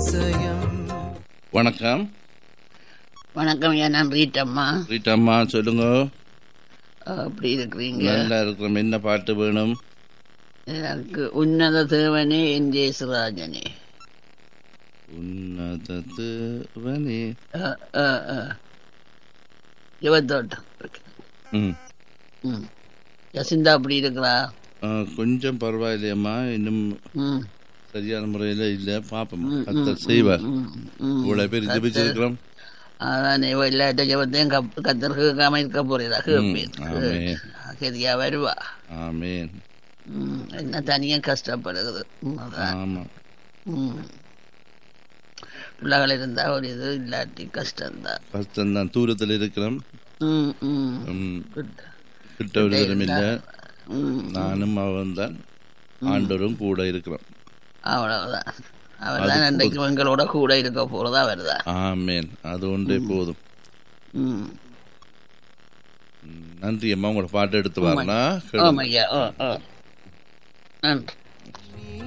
அதிசயம் வணக்கம் வணக்கம் ஐயா நான் ரீட்டம்மா ரீட்டாம்மா சொல்லுங்க அப்படி இருக்கிறீங்க நல்லா இருக்கிறோம் என்ன பாட்டு வேணும் எனக்கு உன்னத தேவனே என் ஜெயசுராஜனே உன்னதவனே யுவத்தோட்டம் ம் ம் யசிந்தா அப்படி இருக்கிறா ஆ, கொஞ்சம் பரவாயில்லையம்மா இன்னும் ம் சரியான முறையில் இல்லை பார்ப்போம் கத்தர் செய்வார் ம், ம். இவ்வளோ பேர் ஜபிச்சிருக்கிறோம் அதான் இவ எல்லாட்ட ஜபத்தையும் கப் கத்தர் கேட்காம இருக்க போறதா கேட்பேன் ஆமென். சரியா வருவா ஆமேன் ம், என்ன தனியா கஷ்டப்படுகிறது ம், அதான் ஆமாம் ம். பிள்ளைகள் இருந்தா ஒரு இது இல்லாட்டி கஷ்டம்தான் கஷ்டம்தான் தூரத்தில் இருக்கிறோம் ம் ம் ம், Good. கிட்ட ஒரு தரம் இல்லை ம் நானும் அவன் தான் ஆண்டவரும் கூட இருக்கிறோம் அவ்வளவுதான் அவர்தான் அன்றைக்கு எங்களோட கூட இருக்க போறதா வருதா ஆமேன் அது ஒன்றே போதும் ம் நன்றி அம்மா உங்களோட பாட்டு எடுத்து வரலாம் ஆமாய்யா ஓ ஓ நன்றி